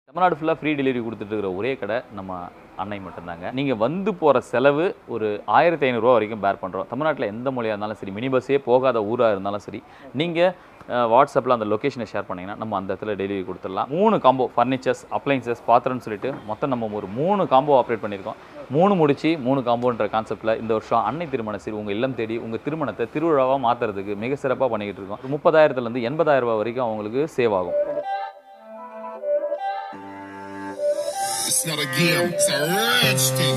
தமிழ்நாடு ஃபுல்லாக free delivery கொடுத்துட்டு இருக்கிற ஒரே கடை நம்ம அன்னை மட்டும்தாங்க நீங்கள் வந்து போகிற செலவு ஒரு ஆயிரத்தி ஐநூறுரூவா வரைக்கும் பேர் பண்ணுறோம் தமிழ்நாட்டில் எந்த மொழியாக இருந்தாலும் சரி மினி பஸ்ஸே போகாத ஊராக இருந்தாலும் சரி நீங்கள் வாட்ஸ்அப்பில் அந்த லொக்கேஷனை ஷேர் பண்ணிங்கன்னா நம்ம அந்த இடத்துல டெலிவரி கொடுத்துடலாம் மூணு காம்போ ஃபர்னிச்சர்ஸ் அப்ளைன்சஸ் பாத்திரம்னு சொல்லிட்டு மொத்தம் நம்ம ஒரு மூணு காம்போ ஆப்ரேட் பண்ணியிருக்கோம் மூணு முடிச்சு மூணு காம்போன்ற கான்செப்ட்டில் இந்த வருஷம் அன்னை திருமண சீர் உங்கள் இல்லம் தேடி உங்கள் திருமணத்தை திருவிழாவாக மாற்றுறதுக்கு மிக சிறப்பாக பண்ணிக்கிட்டு இருக்கோம் முப்பதாயிரத்துலேருந்து எண்பதாயிரம் ரூபாய் வரைக்கும் அவங்களுக்கு சேவ் ஆகும் It's not a game, it's a rich thing.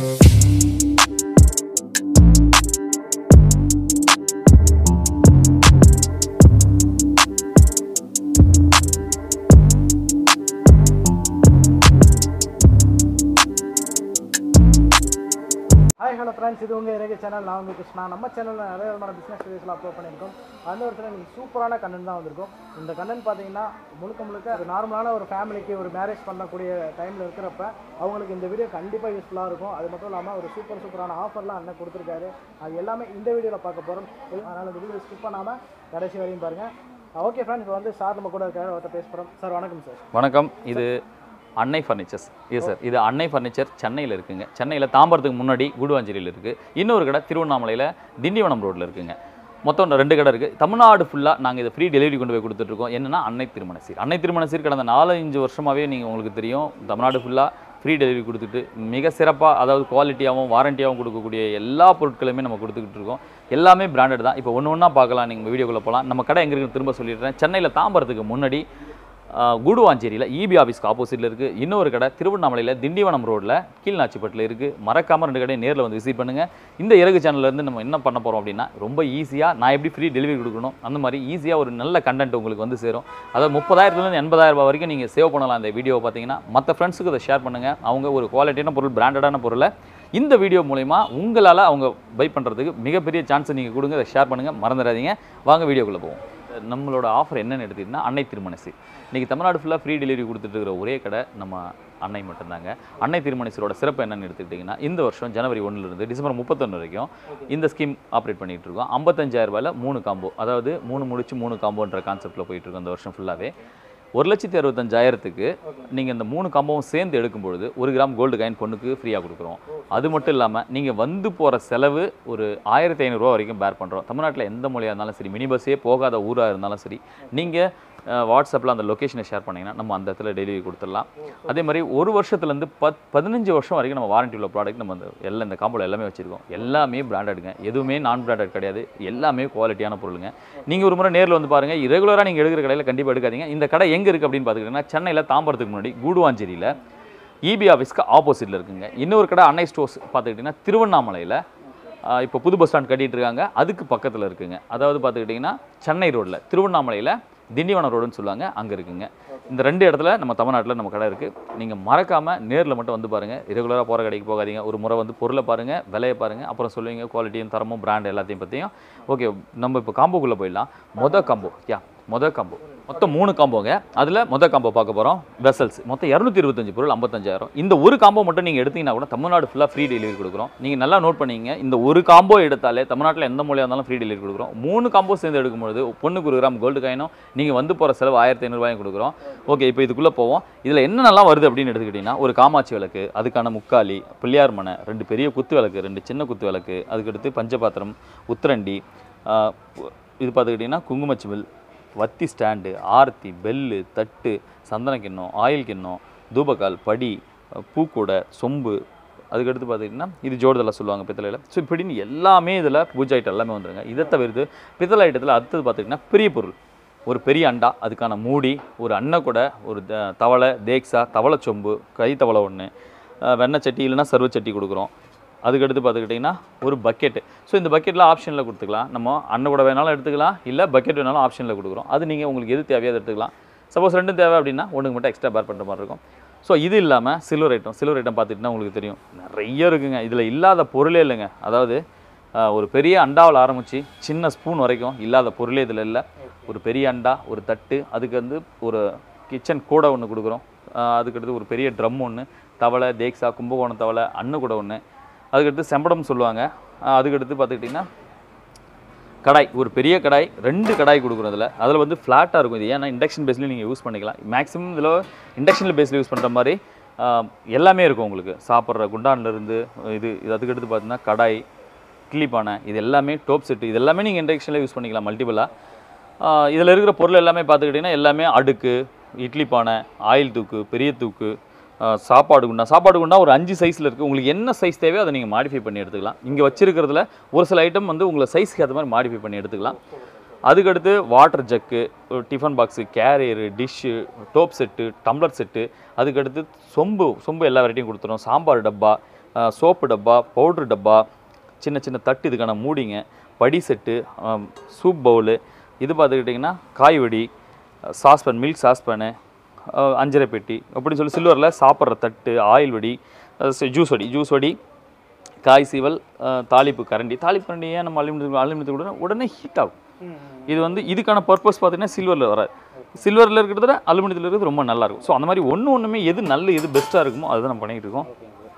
Hi hello friends இது உங்கள் இறகு சேனல் நான் உங்கள் கிருஷ்ணா நம்ம சேனலில் நிறைய விதமான பிஸ்னஸ் வீடியோஸ்லாம் அப்லோட் பண்ணியிருக்கோம் அந்த வருஷத்தில் நீங்கள் சூப்பரான கண்டென்ட் தான் வந்திருக்கும் இந்த கண்டென்ட் பார்த்தீங்கன்னா முழுக்க முழுக்க ஒரு நார்மலான ஒரு ஃபேமிலிக்கு ஒரு மேரேஜ் பண்ணக்கூடிய டைமில் இருக்கிறப்ப அவங்களுக்கு இந்த வீடியோ கண்டிப்பாக யூஸ்ஃபுல்லாக இருக்கும் அது மட்டும் இல்லாமல் ஒரு சூப்பர் சூப்பரான ஆஃபர்லாம் அண்ணன் கொடுத்துருக்காரு அது எல்லாமே இந்த வீடியோவில் பார்க்க போகிறோம் அதனால் இந்த வீடியோ ஸ்கிப் பண்ணாமல் கடைசி வரையும் பாருங்கள் ஓகே ஃப்ரெண்ட்ஸ் இப்போ வந்து சார் நம்ம கூட இருக்காரு அவர்கிட்ட பேச போகிறோம் சார் வணக்கம் சார் வணக்கம் இது அன்னை ஃபர்னிச்சர்ஸ் எஸ் சார் இது அன்னை ஃபர்னிச்சர் சென்னையில் இருக்குங்க சென்னையில் தாம்பரத்துக்கு முன்னாடி குடுவாஞ்சேரியில் இருக்குது இன்னொரு கடை திருவண்ணாமலையில் திண்டிவனம் ரோட்டில் இருக்குங்க மொத்தம் ரெண்டு கடை இருக்குது தமிழ்நாடு ஃபுல்லாக நாங்கள் இதை ஃப்ரீ டெலிவரி கொண்டு போய் கொடுத்துட்ருக்கோம் என்னென்னா அன்னை திருமண சீர் அன்னை திருமண சீர் கடந்த நாலஞ்சு வருஷமாகவே நீங்கள் உங்களுக்கு தெரியும் தமிழ்நாடு ஃபுல்லாக ஃப்ரீ டெலிவரி கொடுத்துட்டு மிக சிறப்பாக அதாவது குவாலிட்டியாகவும் வாரண்டியாகவும் கொடுக்கக்கூடிய எல்லா பொருட்களுமே நம்ம கொடுத்துக்கிட்டு இருக்கோம் எல்லாமே பிராண்டட் தான் இப்போ ஒன்று ஒன்றா பார்க்கலாம் நீங்கள் வீடியோக்குள்ளே போகலாம் நம்ம கடை எங்கே இருக்குன்னு திரும்ப சொல்லிடுறேன் சென்னையில் தாம்பரத்துக்கு முன்னாடி ஆஹ் கூடுவாஞ்சேரியில் இபி ஆஃபீஸ்க்கு ஆப்போசிட்டில் இருக்குது இன்னொரு கடை திருவண்ணாமலையில் திண்டிவனம் ரோட்டில் கீழ்நாச்சிப்பட்டில் இருக்குது மறக்காமல் ரெண்டு கடையும் நேரில் வந்து விசிட் பண்ணுங்கள் இந்த இறகு சேனல்லேருந்து நம்ம என்ன பண்ண போகிறோம் அப்படின்னா ரொம்ப ஈஸியாக நான் எப்படி ஃப்ரீ டெலிவரி கொடுக்கணும் அந்த மாதிரி ஈஸியாக ஒரு நல்ல கண்டென்ட் உங்களுக்கு வந்து சேரும் அதாவது முப்பதாயிரத்துலேருந்து எண்பதாயிரம் ரூபாய் வரைக்கும் நீங்கள் சேவ் பண்ணலாம் இந்த வீடியோவை பார்த்தீங்கன்னா மற்ற ஃப்ரெண்ட்ஸுக்கு அதை ஷேர் பண்ணுங்கள் அவங்க ஒரு குவாலிட்டியான பொருள் பிராண்டடான பொருளை இந்த வீடியோ மூலிமா உங்களால் அவங்க பை பண்ணுறதுக்கு மிகப்பெரிய சான்ஸை நீங்கள் கொடுங்க அதை ஷேர் பண்ணுங்கள் மறந்துடாதீங்க வாங்க வீடியோக்குள்ளே போவோம் நம்மளோட ஆஃபர் என்னென்னு எடுத்துக்கிட்டிங்கன்னா அன்னை திருமணசி இன்றைக்கி தமிழ்நாடு ஃபுல்லாக ஃப்ரீ டெலிவரி கொடுத்துட்டு இருக்கிற ஒரே கடை நம்ம அன்னை மட்டும்தாங்க அன்னை திருமணசீரோட சிறப்பு என்னென்னு எடுத்துக்கிட்டிங்கன்னா இந்த வருஷம் ஜனவரி ஒன்றுலேருந்து டிசம்பர் முப்பத்தொன்று வரைக்கும் இந்த ஸ்கீம் ஆப்ரேட் பண்ணிகிட்டு இருக்கோம் ஐம்பத்தஞ்சாயிரம் ரூபாயில் மூணு காம்போ அதாவது மூணு முடிச்சு மூணு காம்போன்ற கான்செப்ட்டில் போயிட்டு இருக்கோம் இந்த வருஷம் ஃபுல்லாகவே ஒரு லட்சத்தி அறுபத்தஞ்சாயிரத்துக்கு நீங்கள் இந்த மூணு காம்போவும் சேர்ந்து எடுக்கும்பொழுது ஒரு கிராம் கோல்டு காயின் பொண்ணுக்கு ஃப்ரீயாக கொடுக்குறோம் அது மட்டும் இல்லாமல் நீங்கள் வந்து போகிற செலவு ஒரு ஆயிரத்தி ஐநூறுரூவா வரைக்கும் பேர் பண்ணுறோம் தமிழ்நாட்டில் எந்த மொழியாக இருந்தாலும் சரி மினி பஸ்ஸே போகாத ஊராக இருந்தாலும் சரி நீங்கள் வாட்ஸ்அப்பில் அந்த லொக்கேஷனை ஷேர் பண்ணிங்கன்னா நம்ம அந்த இடத்துல டெலிவரி கொடுத்துடலாம் அதே மாதிரி ஒரு வருஷத்துலேருந்து பத் பதினஞ்சு வருஷம் வரைக்கும் நம்ம வாரண்டி உள்ள ப்ராடக்ட் நம்ம அந்த எல்லாம் இந்த காம்போல எல்லாமே வச்சுருக்கோம் எல்லாமே பிராண்டடுங்க எதுவுமே நான் பிராண்டட் கிடையாது எல்லாமே குவாலிட்டியான பொருளுங்க நீங்கள் ஒரு முறை நேரில் வந்து பாருங்கள் ரெகுலராக நீங்கள் எடுக்கிற கடையில் கண்டிப்பாக எடுக்காதீங்க இந்த கடை எங்கே இருக்குது அப்படின்னு பார்த்துக்கிட்டிங்கன்னா சென்னையில் தாம்பரத்துக்கு முன்னாடி கூடுவாஞ்சேரியில் இபி ஆஃபீஸ்க்கு ஆப்போசிட்டில் இருக்குங்க இன்னொரு கடை அன்னை ஸ்டோர்ஸ் பார்த்துக்கிட்டிங்கன்னா திருவண்ணாமலையில் ஆஹ் இப்போ புது பஸ் ஸ்டாண்ட் கட்டிட்டு இருக்காங்க அதுக்கு பக்கத்தில் இருக்குங்க அதாவது பார்த்துக்கிட்டிங்கன்னா சென்னை ரோட்டில் திருவண்ணாமலையில் திண்டிவனம் ரோடுன்னு சொல்லுவாங்க அங்கே இருக்குங்க இந்த ரெண்டு இடத்துல நம்ம தமிழ்நாட்டில் நம்ம கடை இருக்குது நீங்கள் மறக்காமல் நேரில் மட்டும் வந்து பாருங்கள் ரெகுலராக போகிற கடைக்கு போகாதீங்க ஒரு முறை வந்து பொருளை பாருங்கள் விலையை பாருங்கள் அப்புறம் சொல்லுவீங்க குவாலிட்டியும் தரமும் பிராண்ட் எல்லாத்தையும் பற்றியும் ஓகே நம்ம இப்போ காம்போக்குள்ளே போயிடலாம் மொதல் காம்போ யா மொதல் காம்போ மொத்தம் மூணு காம்போங்க அதில் மொதல் காம்போ பார்க்க போகிறோம் வெசல்ஸ் மொத்தம் இரநூத்தி இருபத்தஞ்சு பொருள் ஐம்பத்தஞ்சாயிரம் இந்த ஒரு காம்போ மட்டும் நீங்கள் எடுத்தீங்கன்னா கூட தமிழ்நாடு ஃபுல்லாக ஃப்ரீ டெலிவரி கொடுக்குறோம் நீங்கள் நல்லா நோட் பண்ணிங்க இந்த ஒரு காம்போ எடுத்தாலே தமிழ்நாட்டில் எந்த மொழியாக இருந்தாலும் ஃப்ரீ டெலிவரி கொடுக்குறோம் மூணு காம்போ சேர்ந்து எடுக்கும்பொழுது பொண்ணுக்கு ஒரு கிராம் கோல்டு காயினும் நீங்கள் வந்து போகிற செலவு ஆயிரத்தி ஐநூறுபாயும் கொடுக்குறோம் ஓகே இப்போ இதுக்குள்ளே போவோம் இதில் என்னென்னலாம் வருது அப்படின்னு எடுத்துக்கிட்டிங்கன்னா ஒரு காமாட்சி விளக்கு அதுக்கான முக்காலி பிள்ளையார் மனை ரெண்டு பெரிய குத்து விளக்கு ரெண்டு சின்ன குத்து விளக்கு அதுக்கடுத்து பஞ்சபாத்திரம் உத்திரண்டி ஆஹ், இது பார்த்துக்கிட்டிங்கன்னா குங்குமச்சிமில் வத்தி ஸ்டாண்டு ஆர்த்தி பெல்லு தட்டு சந்தன கிண்ணம் ஆயில் கிண்ணம் தூபக்கால் படி அஹ் பூக்கூடை சொம்பு அதுக்கடுத்து பார்த்துக்கிட்டிங்கன்னா இது ஜோடுதலை சொல்லுவாங்க பித்தளையில் ஸோ இப்படின்னு எல்லாமே இதில் பூஜை ஐட்டம் எல்லாமே வந்துருங்க இதை தவிர்த்து பித்தளை ஐட்டத்தில் அடுத்தது பார்த்துக்கிட்டிங்கன்னா பெரிய பொருள் ஒரு பெரிய அண்டா அதுக்கான மூடி ஒரு அன்னக்கூடை ஒரு த- தவளை தேக்ஸா தவளை சொம்பு கை தவளை ஒன்று வெண்ணெய் சட்டி இல்லைன்னா சர்வ சட்டி கொடுக்குறோம் அதுக்கடுத்து பார்த்துக்கிட்டிங்கன்னா ஒரு பக்கெட்டு ஸோ இந்த பக்கெட்டில் ஆப்ஷனில் கொடுத்துக்கலாம் நம்ம அண்ணன் கூட வேணாலும் எடுத்துக்கலாம் இல்லை பக்கெட் வேணாலும் ஆப்ஷனில் கொடுக்குறோம் அது நீங்கள் உங்களுக்கு எது தேவையோ அதை எடுத்துக்கலாம் சப்போஸ் ரெண்டும் தேவை அப்படின்னா ஒன்றுக்கு மட்டும் எக்ஸ்ட்ரா பேர் பண்ணுற மாதிரி இருக்கும் ஸோ இது இல்லாமல் சில்வர் ஐட்டம் சில்வர் ஐட்டம் பார்த்துக்கிட்டிங்கன்னா உங்களுக்கு தெரியும் நிறைய இருக்குங்க இதில் இல்லாத பொருளே இல்லைங்க அதாவது ஆஹ், ஒரு பெரிய அண்டாவில் ஆரம்பித்து சின்ன ஸ்பூன் வரைக்கும் இல்லாத பொருளே இதில் இல்லை ஒரு பெரிய அண்டா ஒரு தட்டு அதுக்கு வந்து ஒரு கிச்சன் கூடை ஒன்று கொடுக்குறோம் ஆஹ், அதுக்கடுத்து ஒரு பெரிய ட்ரம் ஒன்று தவளை தேக்ஸா கும்பகோணம் தவளை அன்னு கூட ஒன்று அதுக்கடுத்து செம்படம் சொல்லுவாங்க ஆஹ் அதுக்கடுத்து பார்த்துக்கிட்டிங்கன்னா கடாய் ஒரு பெரிய கடாய் ரெண்டு கடாய் கொடுக்குறோம் அதில் அதில் வந்து ஃப்ளாட்டாக இருக்கும் இது ஏன்னா இண்டக்ஷன் பேஸ்லையும் நீங்கள் யூஸ் பண்ணிக்கலாம் மேக்ஸிமம் இதில் இண்டக்ஷனில் பேஸில் யூஸ் பண்ணுற மாதிரி ஆஹ், எல்லாமே இருக்கும் உங்களுக்கு சாப்பிட்ற குண்டான்லேருந்து இது இது அதுக்கடுத்து பார்த்தீங்கன்னா கடாய் இட்லி பானை இது எல்லாமே டோப் செட்டு இது எல்லாமே நீங்கள் இண்டக்ஷனில் யூஸ் பண்ணிக்கலாம் மல்டிபிளாக இதில் இருக்கிற பொருள் எல்லாமே பார்த்துக்கிட்டிங்கன்னா எல்லாமே அடுக்கு இட்லி பானை ஆயில் தூக்கு பெரிய தூக்கு ஆஹ் சாப்பாடு குண்டா சாப்பாடு குண்டா ஒரு அஞ்சு சைஸில் இருக்குது உங்களுக்கு என்ன சைஸ் தேவையோ அதை நீங்கள் மாடிஃபை பண்ணி எடுத்துக்கலாம் இங்கே வச்சிருக்கிறதுல ஒரு சில ஐட்டம் வந்து உங்களை சைஸ்க்கு ஏற்ற மாதிரி மாடிஃபை பண்ணி எடுத்துக்கலாம் அதுக்கடுத்து water jug tiffin box carrier dish டோப் செட்டு டம்ளர் செட்டு அதுக்கடுத்து சொம்பு சொம்பு எல்லா வெரைட்டியும் கொடுத்துரும் சாம்பார் டப்பா சோப்பு டப்பா பவுட்ரு டப்பா சின்ன சின்ன தட்டு இதுக்கான மூடிங்க படி செட்டு சூப் பவுலு இது பார்த்துக்கிட்டிங்கன்னா காய் வடி சாஸ்பேன் மில்க் சாஸ்பேனு அஞ்சரை பெட்டி அப்படின்னு சொல்லி சில்வரில் சாப்பிட்ற தட்டு ஆயில் வடி ஜூஸ் வடி ஜூஸ் வடி காய் சீவல் அஹ், தாளிப்பு கரண்டி தாளிப்பு கரண்டி ஏன் நம்ம அலுமினியத்துக்கு அலுமினியத்துக்கு உடனே உடனே ஹீட் ஆகும் இது வந்து இதுக்கான பர்பஸ் பார்த்தீங்கன்னா சில்வரில் வராது சில்வரில் இருக்கிறத அலுமினியத்தில் இருக்கிறது ரொம்ப நல்லா இருக்கும் ஸோ அந்த மாதிரி ஒன்று ஒன்றுமே எது நல்ல எது பெஸ்ட்டாக இருக்குமோ அதுதான் நம்ம பண்ணிகிட்டு இருக்கோம்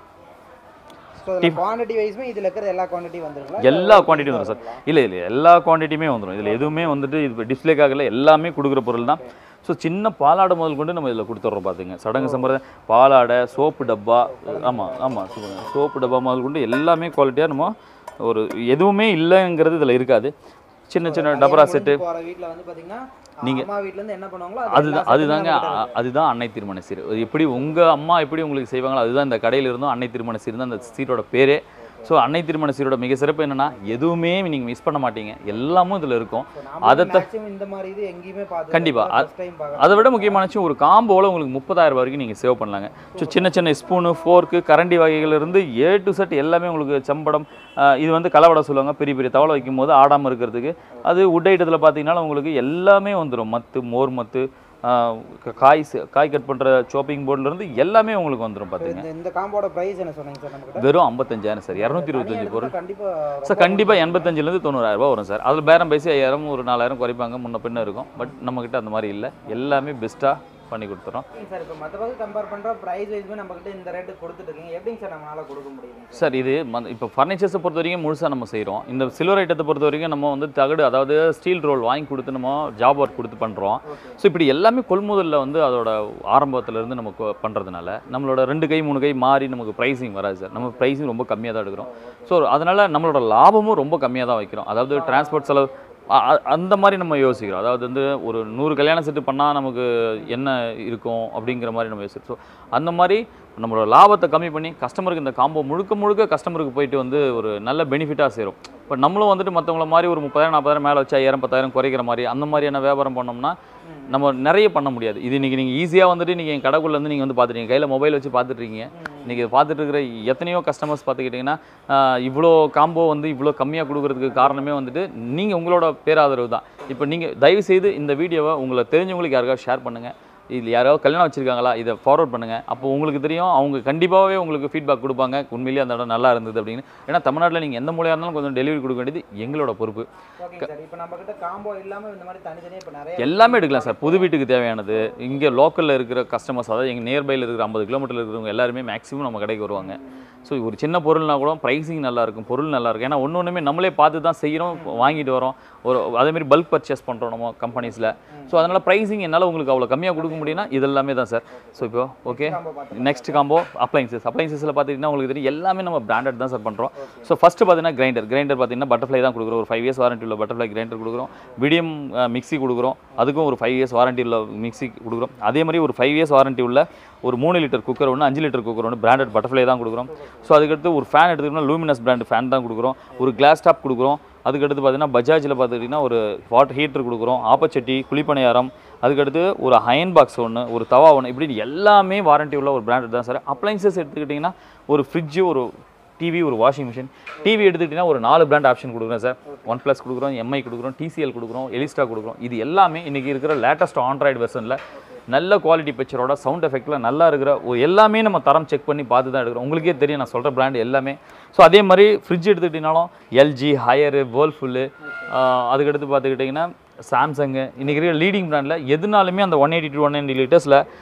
ஸோ இதில் குவான்டிட்டி வைஸ்மே இதில் இருக்கிற எல்லா குவான்டிட்டி வந்துருங்களா எல்லா குவான்டிட்டியும் வந்துடும் சார் இல்லை இல்லை எல்லா குவான்டிட்டியுமே வந்துடும் இதில் எதுவுமே வந்துட்டு இது டிஸ்பிளேக்காகல எல்லாமே கொடுக்குற பொருள் தான் ஸோ சின்ன பாலாடை முதல் கொண்டு நம்ம இதில் கொடுத்துட்றோம் பார்த்துங்க சடங்கு சம்பிரதாயம் பாலாடை சோப்பு டப்பா ஆமாம் ஆமாம் சோப்பு டப்பா முதல் கொண்டு எல்லாமே குவாலிட்டியாக நம்ம ஒரு எதுவுமே இல்லைங்கிறது இதில் இருக்காது சின்ன சின்ன டபரா செட்டு போகிற வீட்டில் வந்து பார்த்தீங்கன்னா நீங்க- அம்மா வீட்டிலேருந்து என்ன பண்ணுவாங்களோ அது அதுதான் எல்லா அதுதாங்க செட்டுமே அ- அதுதான் அன்னை திருமண சீர் அது எப்படி உங்கள் அம்மா எப்படி உங்களுக்கு செய்வாங்களோ அதுதான் இந்த கடையில் இருந்தும் அன்னை திருமண சீர் தான் அந்த சீரோட பேரே ஸோ அன்னை திருமண சீரோட மிக சிறப்பு என்னன்னா எதுவுமே நீங்கள் மிஸ் பண்ண மாட்டீங்க எல்லாமும் இதில் இருக்கும் அதை த- மேக்ஸிமம் இந்த மாதிரி இது எங்கேயுமே பார்த்து கண்டிப்பா. ஃபர்ஸ்ட் டைம் பார்க்குறேன் அதை விட முக்கியமான விஷயம் ஒரு காம்போவில் உங்களுக்கு முப்பதாயிரம் வரைக்கும் நீங்கள் சேவ் பண்ணலாங்க ஸோ சின்ன சின்ன ஸ்பூனு ஃபோர்க்கு கரண்டி வகைகள் இருந்து ஏ டு செட் எல்லாமே உங்களுக்கு செம்படம் ஆஹ் இது வந்து கலவடை சொல்லுவாங்க பெரிய பெரிய தவளை வைக்கும் போது ஆடாமல் இருக்கிறதுக்கு அது உட் ஐட்டத்தில் பார்த்தீங்கன்னா உங்களுக்கு எல்லாமே வந்துடும் மத்து மோர் மத்து ஆஹ் க- காய் ச- காய் கட் பண்ணுற ஷாப்பிங் போர்ட்லேருந்து எல்லாமே உங்களுக்கு வந்துடும் பார்த்துங்க இந்த இந்த காம்போட ப்ரைஸ் என்ன சொன்னீங்க சார் நம்ம கிட்ட வெறும் ஐம்பத்தஞ்சாயிரம் சார் இரநூத்தி இருபத்தஞ்சு பொருள் கண்டிப்பா சார் கண்டிப்பாக எண்பத்தஞ்சிலேருந்து தொண்ணூறாயிரம் ரூபாய் வரும் சார் அதில் பேரம் பேசி ஐயாயிரம் ஒரு நாலாயிரம் குறைப்பாங்க முன்ன பின்ன இருக்கும் பட் நம்மக்கிட்ட அந்த மாதிரி இல்லை எல்லாமே பெஸ்ட்டாக பண்ணி கொடுத்துறோம் சார் இப்போ மற்ற பக்கம் கம்பேர் பண்ணுற ப்ரைஸ் வைஸ்மே நம்ம கிட்ட இந்த ரேட்டு கொடுத்துட்டு இருக்கீங்க எப்படிங்க சார் நம்மளால கொடுக்க முடியுது சார் இது ம- இப்போ ஃபர்னிச்சர்ஸை பொறுத்த வரைக்கும் முழுசாக நம்ம செய்கிறோம் இந்த சில்வர் ஐட்டத்தை பொறுத்த வரைக்கும் நம்ம வந்து தகடு அதாவது ஸ்டீல் ரோல் வாங்கி கொடுத்து நம்ம ஜாப் ஒர்க் கொடுத்து பண்ணுறோம் ஸோ இப்படி எல்லாமே கொள்முதலில் வந்து அதோட ஆரம்பத்துல இருந்து நம்ம கொ- பண்றதுனால நம்மளோட ரெண்டு கை மூணு கை மாறி நமக்கு ப்ரைஸிங் வராது சார் நம்ம ப்ரைஸிங் ரொம்ப கம்மியாக தான் எடுக்கிறோம் ஸோ அதனால் நம்மளோட லாபமும் ரொம்ப கம்மியாக தான் வைக்கிறோம் அதாவது டிரான்ஸ்போர்ட் செலவு அ- அ- அந்த மாதிரி நம்ம யோசிக்கிறோம் அதாவது வந்து ஒரு நூறு கல்யாண செட்டு பண்ணால் நமக்கு என்ன இருக்கும் அப்படிங்கிற மாதிரி நம்ம யோசிக்கிறோம் ஸோ அந்த மாதிரி நம்மளோட லாபத்தை கம்மி பண்ணி கஸ்டமருக்கு இந்த காம்போ முழுக்க முழுக்க கஸ்டமருக்கு போயிட்டு வந்து ஒரு நல்ல பெனிஃபிட்டாக சேரும் இப்போ நம்மளும் வந்துட்டு மற்றவங்கள மாதிரி ஒரு முப்பதாயிரம் நாற்பதாயிரம் மேலே வச்சு ஐயாயிரம் பத்தாயிரம் குறைக்கிற மாதிரி அந்த மாதிரியான வியாபாரம் பண்ணோம்னா நம்ம நிறைய பண்ண முடியாது இது இன்னைக்கு நீங்கள் ஈஸியாக வந்துட்டு நீங்கள் என் கடைக்குள்ள இருந்து நீங்கள் வந்து பார்த்துட்டீங்க கையில் மொபைல் வச்சு பார்த்துட்ருக்கீங்க இன்றைக்கி பார்த்துட்டு இருக்கிற எத்தனையோ கஸ்டமர்ஸ் பார்த்துக்கிட்டிங்கன்னா ஆஹ், இவ்வளோ காம்போ வந்து இவ்வளோ கம்மியாக கொடுக்கறதுக்கு காரணமே வந்துட்டு நீங்கள் உங்களோட பேராதரவு தான் இப்போ நீங்கள் தயவு செய்து இந்த வீடியோவை உங்களை தெரிஞ்சவங்களுக்கு யாருக்காவது ஷேர் பண்ணுங்கள் இது யாராவது கல்யாணம் வச்சிருக்காங்களா இதை ஃபார்வர்ட் பண்ணுங்கள் அப்போ உங்களுக்கு தெரியும் அவங்க கண்டிப்பாகவே உங்களுக்கு ஃபீட்பேக் கொடுப்பாங்க உண்மையிலேயே அந்த இடம் நல்லா இருந்தது அப்படின்னு ஏன்னா தமிழ்நாட்டில் நீங்கள் எந்த மூலையாக இருந்தாலும் கொஞ்சம் டெலிவரி கொடுக்க வேண்டியது எங்களோட பொறுப்பு ஓகே சார் இப்போ நம்ம கிட்ட காம்போ இல்லாம இந்த மாதிரி தனித்தனியாக இப்போ நிறைய எல்லாமே எடுக்கலாம் சார் புது வீட்டுக்கு தேவையானது இங்கே லோக்கலில் இருக்கிற கஸ்டமர்ஸ் அதாவது எங்கள் நியர்பையில் இருக்கிற ஐம்பது கிலோமீட்டரில் இருக்கிறவங்க எல்லாருமே மேக்ஸிமம் நம்ம கடைக்கு வருவாங்க ஸோ ஒரு சின்ன பொருள்னா கூட ப்ரைஸிங் நல்லா இருக்கும் பொருள் நல்லா இருக்கும் ஏன்னா ஒன்று ஒன்றுமே நம்மளே பார்த்து தான் செய்கிறோம் வாங்கிட்டு வரோம் ஒரு அதேமாதிரி பல்க் பர்ச்சேஸ் பண்ணுறோம் நம்ம கம்பெனிஸில் ஸோ அதனால் ப்ரைஸிங் என்னால் உங்களுக்கு அவ்வளோ கம்மியாக கொடுக்க முடியும்னா இதெல்லாமே தான் சார் ஸோ இப்போ ஓகே காம்போ பார்த்து நெக்ஸ்ட் காம்போ அப்ளைன்சஸ் அப்ளைன்சஸில் பார்த்திங்கன்னா உங்களுக்கு தெரியும் எல்லாமே நம்ம பிராண்டட் தான் சார் பண்ணுறோம் ஸோ ஃபஸ்ட்டு பார்த்தீங்கன்னா கிரைண்டர் கிரைண்டர் பார்த்தீங்கன்னா பட்டர்ஃப்ளை தான் கொடுக்குறோம் ஒரு ஃபைவ் இயர்ஸ் வாரண்டி உள்ள பட்டர்ஃப்ளை கிரைண்டர் கொடுக்குறோம் மீடியம் மிக்ஸி கொடுக்குறோம் அதுக்கும் ஒரு ஃபைவ் இயர்ஸ் வாரண்டி உள்ள மிக்ஸி கொடுக்குறோம் அதே மாதிரி ஒரு ஃபைவ் இயர்ஸ் வாரண்டி உள்ள ஒரு மூணு லிட்டர் குக்கர் ஒன்று அஞ்சு லிட்டர் குக்கர் ஒன்று பிராண்டட் பட்டர்ஃப்ளை தான் கொடுக்குறோம் ஸோ அதுக்கடுத்து ஒரு ஃபேன் எடுத்துக்கிட்டோம்னா லூமினஸ் பிராண்ட் ஃபேன் தான் கொடுக்குறோம் ஒரு கிளாஸ் டாப் கொடுக்குறோம் அதுக்கடுத்து பார்த்தீங்கன்னா பஜாஜில் பார்த்துக்கிட்டிங்கன்னா ஒரு வாட்டர் ஹீட்டர் கொடுக்குறோம் ஆப்பச்சட்டி குழிப்பணியாரம் அதுக்கடுத்து ஒரு அயன் பாக்ஸ் ஒன்று ஒரு தவா ஒன்று இப்படி எல்லாமே வாரண்டி உள்ள ஒரு பிராண்டட் தான் சார் அப்ளைன்சஸ் எடுத்துக்கிட்டிங்கன்னா ஒரு ஃப்ரிட்ஜு ஒரு டிவி ஒரு வாஷிங் மிஷின் டிவி எடுத்துக்கிட்டிங்கன்னா ஒரு நாலு பிராண்ட் ஆப்ஷன் கொடுக்குறோம் சார் ஒன் ப்ளஸ் கொடுக்குறோம் எம்ஐ கொடுக்குறோம் டிசிஎல் கொடுக்குறோம் எலிஸ்டா கொடுக்குறோம் இது எல்லாமே இன்றைக்கி இருக்கிற லேட்டஸ்ட் ஆண்ட்ராய்டு வெர்ஷனில் நல்ல குவாலிட்டி பிக்சரோட சவுண்ட் எஃபெக்ட்டில் நல்லா இருக்கிற ஒரு எல்லாமே நம்ம தரம் செக் பண்ணி பார்த்து தான் எடுக்கிறோம் உங்களுக்கே தெரியும் நான் சொல்கிற பிராண்ட் எல்லாமே ஸோ அதே மாதிரி ஃப்ரிட்ஜ் எடுத்துக்கிட்டிங்கனாலும் எல்ஜி ஹையரு வேர்ல்ஃபுல்லு அதுக்கடுத்து பார்த்துக்கிட்டிங்கன்னா சாம்சங்கு இன்றைக்கி இருக்கிற லீடிங் பிராண்டில் எதுனாலுமே அந்த one eighty two one eighty லிட்டர்ஸில்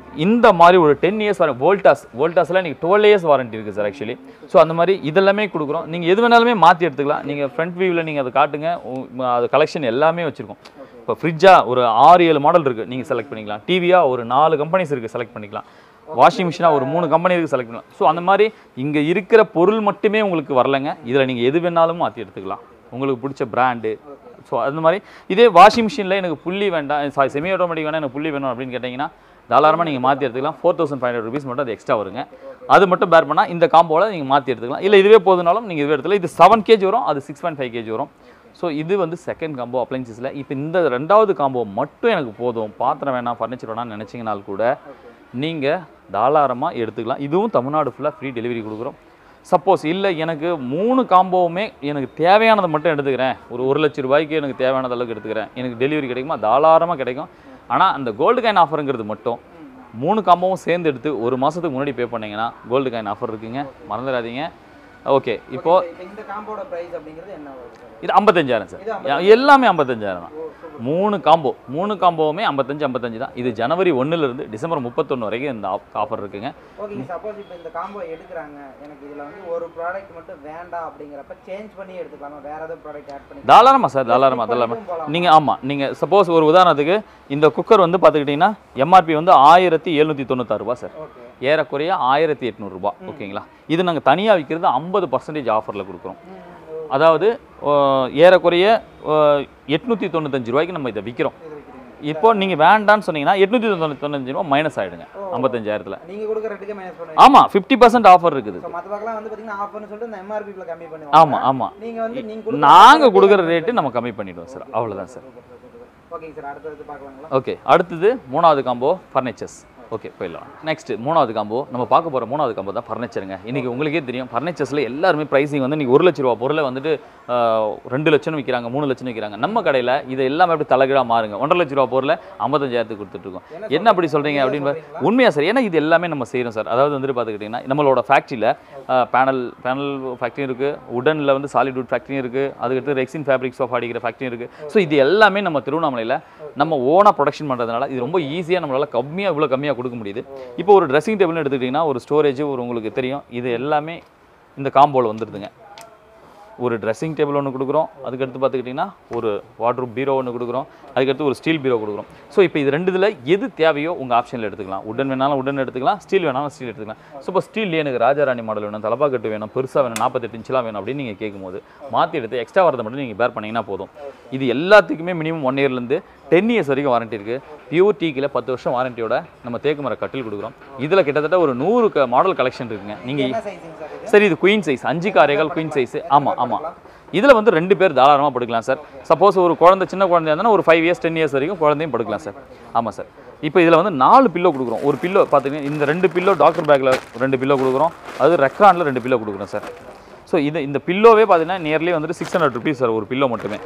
இந்த மாதிரி ஒரு டென் இயர்ஸ் வாரண்டி வோல்டாஸ் வோல்டாஸில் நீங்கள் டுவெல் இயர்ஸ் வாரண்டி இருக்குது சார் ஆக்சுவலி ஸோ அந்த மாதிரி இதெல்லாமே கொடுக்குறோம் நீங்கள் எது வேணாலுமே மாற்றி எடுத்துக்கலாம் நீங்கள் ஃப்ரண்ட் வியூவில் நீங்கள் அதை காட்டுங்க உ- அது கலெக்ஷன் எல்லாமே வச்சுருக்கோம் இப்போ ஃப்ரிட்ஜாக ஒரு ஆறு ஏழு மாடல் இருக்குது நீங்கள் செலக்ட் பண்ணிக்கலாம் டிவியாக ஒரு நாலு கம்பெனிஸ் இருக்குது செலக்ட் பண்ணிக்கலாம் வாஷிங் மிஷினாக ஒரு மூணு கம்பெனி இருக்குது செலக்ட் பண்ணலாம் ஸோ அந்த மாதிரி இங்கே இருக்கிற பொருள் மட்டுமே உங்களுக்கு வரலைங்க இதில் நீங்கள் எது வேணாலும் மாற்றி எடுத்துக்கலாம் உங்களுக்கு பிடிச்ச பிராண்டு ஸோ அந்த மாதிரி இதே வாஷிங் மிஷினில் எனக்கு புள்ளி வேண்டாம் சாரி செமி ஆட்டோமேட்டிக் வேணால் எனக்கு புள்ளி வேணும் அப்படின்னு கேட்டிங்கன்னா தாராளமாக நீங்கள் மாற்றி எடுத்துக்கலாம் four thousand five hundred rupees மட்டும் அது எக்ஸ்ட்ரா வருங்க அது மட்டும் பேர் பண்ணால் இந்த காம்போவில் நீங்கள் மாற்றி எடுத்துக்கலாம் இல்லை இதுவே போதுனாலும் நீங்கள் இதுவே எடுத்துக்கலாம் இது செவன் கேஜி வரும் அது சிக்ஸ் பாயிண்ட் ஃபைவ் கேஜி வரும் ஸோ இது வந்து செகண்ட் காம்போ அப்ளைன்சஸில் இப்போ இந்த ரெண்டாவது காம்போ மட்டும் எனக்கு போதும் பாத்திரம் வேணாம் ஃபர்னிச்சர் வேணாம்னு நினச்சிங்கனால் கூட நீங்கள் தாராளமாக எடுத்துக்கலாம் இதுவும் தமிழ்நாடு ஃபுல்லாக ஃப்ரீ டெலிவரி கொடுக்குறோம் சப்போஸ் இல்லை எனக்கு மூணு காம்போவுமே எனக்கு தேவையானதை மட்டும் எடுத்துக்கிறேன் ஒரு ஒரு லட்ச ரூபாய்க்கு எனக்கு தேவையானது அளவுக்கு எடுத்துக்கிறேன் எனக்கு டெலிவரி கிடைக்குமா தாராளமாக கிடைக்கும் ஆனால் அந்த கோல்டு காயின் ஆஃபருங்கிறது மட்டும் மூணு காம்போவும் சேர்ந்து எடுத்து ஒரு மாதத்துக்கு முன்னாடி பே பண்ணீங்கன்னா கோல்டு காயின் ஆஃபர் இருக்குங்க மறந்துடாதீங்க ஓகே இப்போ இப்போ இந்த காம்போட பிரைஸ் அப்படிங்கிறது என்ன வருது சார் இது ஐம்பத்தஞ்சாயிரம் சார் இது எல்லாமே ஐம்பத்தஞ்சாயிரம் தான் மூணு காம்போ மூணு காம்போவுமே ஐம்பத்தஞ்சு ஐம்பத்தஞ்சு தான் இது ஜனவரி ஒன்றுலேருந்து டிசம்பர் முப்பத்தொன்று வரைக்கும் இந்த ஆஃபர் இருக்குங்க ஓகே சப்போஸ் இப்போ இந்த காம்போ எடுக்கிறாங்க எனக்கு இதில் வந்து ஒரு ப்ராடக்ட் மட்டும் வேண்டாம் அப்படிங்கிறப்ப சேஞ்ச் பண்ணி எடுத்துக்கலாமா வேற ஏதாவது ப்ராடக்ட் ஆட் பண்ணி தாராளமாக சார் தாராளமாக Skip தாராளமாக பண்ணிட்டும் போலாம். நீங்கள் ஆமாம் நீங்கள் சப்போஸ் ஒரு உதாரணத்துக்கு இந்த குக்கர் வந்து பார்த்துக்கிட்டிங்கன்னா எம்ஆர்பி வந்து ஆயிரத்தி எழுநூற்றி தொண்ணூத்தாறு ரூபா சார் ஓகே ஏறக்குறைய ஆயிரத்தி எட்நூறுபா ஓகேங்களா இது நாங்கள் தனியாக விற்கிறது ஐம்பது பர்சன்டேஜ் ஆஃபரில் கொடுக்குறோம் அதாவது அஹ், ஏறக்குறைய எட்நூற்றி தொண்ணூத்தஞ்சு ரூபாய்க்கு நம்ம இதை விற்கிறோம் இது வைக்கிறீங்க இப்போ நீங்கள் வேண்டான்னு சொன்னீங்கன்னா எட்நூற்றி தொண்ணூத்தஞ்சு ரூபா மைனஸ் ஆகிடுங்க ஐம்பத்தஞ்சாயிரத்தில் நீங்க கொடுக்குற ரேட்டுக்கே மைனஸ் பண்ணுவீங்க ஆமாம் ஃபிஃப்டி பர்சன்ட் ஆஃபர் இருக்குது ஸோ மற்ற பக்கம் வந்து பார்த்தீங்கன்னா ஆஃபர்னு சொல்லிட்டு இந்த எம்ஆர்பில கம்மி பண்ணுவாங்க ஆமாம் ஆமாம் நீங்க வந்து நீங்க கொடுக்குற நாங்கள் கொடுக்குற ரேட்டு நம்ம கம்மி பண்ணிடுவோம் சார் அவ்வளோதான் சார் ஓகேங்க சார் அடுத்தது பார்க்கலாங்களா ஓகே அடுத்தது மூணாவது காம்போ ஃபர்னிச்சர்ஸ் ஓகே போயிடலாம் நெக்ஸ்ட் மூணாவது காம்போ நம்ம பார்க்க போகிற மூணாவது காம்போ தான் ஃபர்னிச்சருங்க இன்றைக்கி உங்களுக்கே தெரியும் ஃபர்னிச்சர்ஸில் எல்லாருமே ப்ரைஸிங் வந்து இன்றைக்கி ஒரு லட்ச ரூபா பொருளை வந்துட்டு ஆஹ், ரெண்டு லட்சம்னு விற்கிறாங்க மூணு லட்சம்னு விற்கிறாங்க நம்ம கடையில் இது எல்லாமே அப்படி தலைகீழாக மாறுங்க ஒன்றரை லட்ச ரூபா பொருளை ஐம்பத்தஞ்சாயிரத்துக்கு கொடுத்துட்ருக்கோம் என்ன அப்படி சொல்கிறீங்க அப்படின்னு பா- உண்மையா சார் ஏன்னா இது எல்லாமே நம்ம செய்கிறோம் சார் அதாவது வந்துட்டு பார்த்துக்கிட்டிங்கன்னா நம்மளோட ஃபேக்ட்ரியில் பேனல் பேனல் ஃபேக்ட்ரியும் இருக்குது உடனில் வந்து சாலிட்வுட் ஃபேக்ட்ரியும் இருக்குது அதுக்கடுத்து ரெக்ஸின் ஃபேப்ரிக் சோஃபா அடிக்கிற ஃபேக்ட்ரியும் இருக்குது ஸோ இது எல்லாமே நம்ம திருவண்ணாமலையில் நம்ம ஓனாக ப்ரொடக்ஷன் பண்ணுறதுனால இது ரொம்ப ஈஸியாக நம்மளால் கம்மியாக இவ்வளோ கம்மியாக கொடுக்க முடியுது இப்போ ஒரு ட்ரெஸ்ஸிங் டேபிள்னு எடுத்துக்கிட்டிங்கன்னா ஒரு ஸ்டோரேஜ் ஒரு உங்களுக்கு தெரியும் இது எல்லாமே இந்த காம்போவில் வந்துடுதுங்க ஒரு ட்ரெஸ்ஸிங் டேபிள் ஒன்று கொடுக்குறோம் அதுக்கடுத்து பார்த்துக்கிட்டிங்கன்னா ஒரு வாட்ரூப் பீரோ ஒன்று கொடுக்குறோம் அதுக்கடுத்து ஒரு ஸ்டீல் பீரோ கொடுக்குறோம் ஸோ இப்போ இது ரெண்டு இதில் எது தேவையோ உங்கள் ஆப்ஷனில் எடுத்துக்கலாம் உடன் வேணாலும் உடன் எடுத்துக்கலாம் ஸ்டீல் வேணாலும் ஸ்டீல் எடுத்துக்கலாம் ஸோ இப்போ ஸ்டீல் எனக்கு ராஜாராணி மாடல் வேணும் தலப்பாக்கட்டு வேணும் பெருசாக வேணும் நாற்பத்தெட்டு இன்ச்செலாம் வேணும் அப்படின்னு நீங்கள் கேட்கும்போது மாற்றி எடுத்து எக்ஸ்ட்ரா வரதை மட்டும் நீங்கள் பேர் பண்ணிங்கன்னா போதும் இது எல்லாத்துக்குமே மினிமம் ஒன் இயர்லேருந்து டென் இயர்ஸ் வரைக்கும் வாரண்டி இருக்குது பியூர் டீக்கில் பத்து வருஷம் வாரண்டியோட நம்ம தேக்கு மர கட்டில் கொடுக்குறோம் இதில் கிட்டத்தட்ட ஒரு நூறு க மாடல் கலெக்ஷன் இருக்குங்க நீங்கள் என்ன சைஸிங் சார் இது சரி இது குயின் சைஸ் அஞ்சு காரைகள் குயின் சைஸ் ஆமாம் ஆமாம் இதில் வந்து ரெண்டு பேர் தாராளமாக படுக்கலாம் சார் சப்போஸ் ஒரு குழந்தை சின்ன குழந்தையா இருந்தால் ஒரு ஃபைவ் இயர்ஸ் டென் இயர்ஸ் வரைக்கும் குழந்தையும் படுக்கலாம் சார் ஆமாம் சார் இப்போ இதில் வந்து நாலு பில்லோ கொடுக்குறோம் ஒரு பில்லோ பார்த்தீங்கன்னா இந்த ரெண்டு பில்லோ டாக்டர் பேக்கில் ரெண்டு பில்லோ கொடுக்குறோம் அது ரெக்ரானில் ரெண்டு பில்லோ கொடுக்குறோம் சார் ஸோ இது இந்த பில்லோவே பார்த்தீங்கன்னா நியர்லி வந்துட்டு சிக்ஸ் ஹண்ட்ரட் ருபீஸ் சார் ஒரு பில்லோ மட்டுமே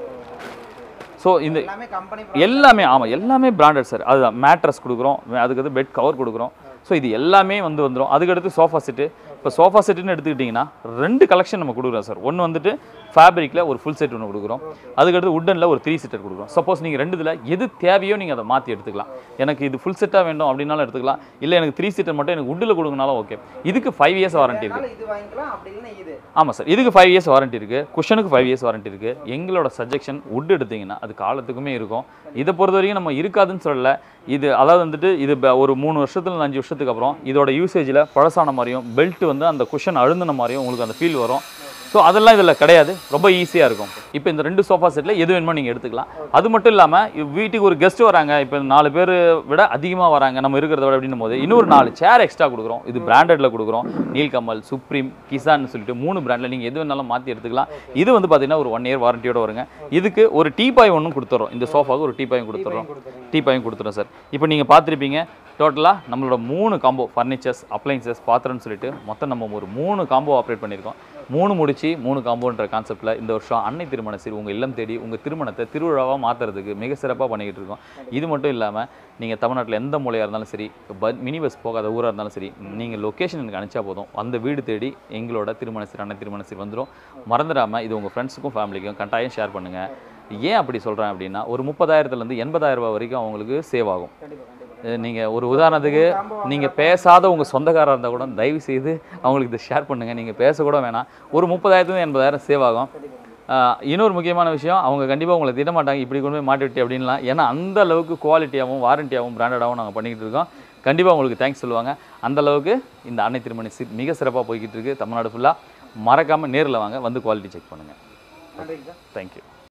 ஸோ இந்த எல்லாமே கம்பெனி எல்லாமே ஆமாம் எல்லாமே பிராண்டட் சார் அதுதான் மேட்ரஸ் கொடுக்குறோம் அதுக்கு வந்து பெட் கவர் கொடுக்குறோம் ஸோ இது எல்லாமே வந்து வந்துடும் அதுக்கடுத்து சோஃபா செட்டு இப்போ சோஃபா செட்டுன்னு எடுத்துக்கிட்டிங்கன்னா ரெண்டு கலெக்ஷன் நம்ம கொடுக்குறோம் சார் ஒன்று வந்துட்டு ஃபேப்ரிக்கில் ஒரு ஃபுல் செட் ஒன்று கொடுக்குறோம் அதுக்கடுத்து உட்டனில் ஒரு த்ரீ செட்டர் கொடுக்குறோம் சப்போஸ் நீங்கள் ரெண்டு இதில் எது தேவையோ நீங்கள் அதை மாற்றி எடுத்துக்கலாம் எனக்கு இது ஃபுல் செட்டாக வேண்டும் அப்படின்னாலும் எடுத்துக்கலாம் இல்லை எனக்கு த்ரீ செட்டர் மட்டும் எனக்கு உட்டில் கொடுங்கனாலும் ஓகே இதுக்கு ஃபைவ் இயர்ஸ் வாரண்டி இருக்குது இது வாங்கிக்கலாம் அப்படி இல்லைன்னா இது ஆமாம் சார் இதுக்கு ஃபைவ் இயர்ஸ் வாரண்டி இருக்குது குஷனுக்கு ஃபைவ் இயர்ஸ் வாரண்டி இருக்குது எங்களோட சஜெக்ஷன் வுட் எடுத்தீங்கன்னா அது காலத்துக்குமே இருக்கும் இதை பொறுத்த வரைக்கும் நம்ம இருக்காதுன்னு சொல்லல இது அதாவது வந்துட்டு இது ப- ஒரு மூணு வருஷத்துல அஞ்சு வருஷத்துக்கு அப்புறம் இதோட யூசேஜில் பழசான மாதிரியும் பெல்ட் வந்து அந்த குஷன் அழுந்தின மாதிரியும் உங்களுக்கு அந்த ஃபீல் வரும் ஸோ அதெல்லாம் இதில் கிடையாது ரொம்ப ஈஸியாக இருக்கும் இப்போ இந்த ரெண்டு சோஃபா செட்டில் எது வேணுமோ நீங்கள் எடுத்துக்கலாம் அது மட்டும் இல்லாமல் வீட்டுக்கு ஒரு கெஸ்ட் வராங்க இப்போ நாலு பேர் விட அதிகமாக வராங்க நம்ம இருக்கிறத விட அப்படின்னும் போது இன்னொரு நாலு சேர் எக்ஸ்ட்ரா கொடுக்குறோம் இது பிராண்டட்ல கொடுக்குறோம் நீல்கமல் சுப்ரீம் கிசான்னு சொல்லிட்டு மூணு பிராண்டில் நீங்கள் எது வேணாலும் மாற்றி எடுத்துக்கலாம் இது வந்து பார்த்தீங்கன்னா ஒரு ஒன் இயர் வாரண்டியோட வருங்க இதுக்கு ஒரு டீ பாய் ஒன்றும் கொடுத்துறோம் இந்த சோஃபாவுக்கு ஒரு டீ பாயும் கொடுத்துறோம் டீ பாயும் கொடுத்துறோம் சார் இப்போ நீங்கள் பார்த்துருப்பீங்க டோட்டலாக நம்மளோட மூணு காம்போ ஃபர்னிச்சர்ஸ் அப்ளைன்சஸ் பாத்திரம்னு சொல்லிட்டு மொத்தம் நம்ம ஒரு மூணு காம்போ ஆப்ரேட் பண்ணியிருக்கோம் மூணு முடிச்சு மூணு காம்போன்ற கான்செப்ட்டில் இந்த வருஷம் அன்னை திருமண சீர் உங்கள் இல்லம் தேடி உங்கள் திருமணத்தை திருவிழாவாக மாற்றுறதுக்கு மிக சிறப்பாக பண்ணிக்கிட்டு இருக்கோம் இது மட்டும் இல்லாமல் நீங்கள் தமிழ்நாட்டில் எந்த மூலையாக இருந்தாலும் சரி ப மினி பஸ் போகாத ஊராக இருந்தாலும் சரி நீங்கள் லொக்கேஷன் எனக்கு அனுப்பிச்சா போதும் அந்த வீடு தேடி எங்களோட திருமண சீர் அன்னை திருமண சீர் வந்துடும் மறந்துடாமல் இது உங்கள் ஃப்ரெண்ட்ஸுக்கும் ஃபேமிலிக்கும் கட்டாயம் ஷேர் பண்ணுங்கள் ஏன் அப்படி சொல்கிறேன் அப்படின்னா ஒரு முப்பதாயிரத்துலேருந்து எண்பதாயிரம் ரூபாய் வரைக்கும் அவங்களுக்கு சேவ் ஆகும் கண்டிப்பா கண்டிப்பா நீங்கள் ஒரு உதாரணத்துக்கு நீங்கள் பேசாத உங்கள் சொந்தக்காரர் இருந்தால் கூட தயவு செய்து அவங்களுக்கு இதை ஷேர் பண்ணுங்கள் நீங்கள் பேசக்கூட வேணாம் ஒரு முப்பதாயிரத்துலேருந்து எண்பதாயிரம் சேவ் ஆகும் ஆஹ் இன்னொரு முக்கியமான விஷயம் அவங்க கண்டிப்பாக உங்களை திட்ட மாட்டாங்க இப்படி கொண்டு போய் மாட்டி விட்டு அப்படின்லாம் ஏன்னா அந்த அளவுக்கு குவாலிட்டியாகவும் வாரண்டியாகவும் பிராண்டடாகவும் நாங்கள் பண்ணிக்கிட்டு இருக்கோம் கண்டிப்பாக உங்களுக்கு தேங்க்ஸ் சொல்லுவாங்க அந்த அளவுக்கு இந்த அன்னை திருமணி சி மிக சிறப்பாக போய்கிட்டு இருக்கு தமிழ்நாடு ஃபுல்லாக மறக்காமல் நேரில் வாங்க வந்து குவாலிட்டி செக் பண்ணுங்கள் நன்றிங்க சார் தேங்க்யூ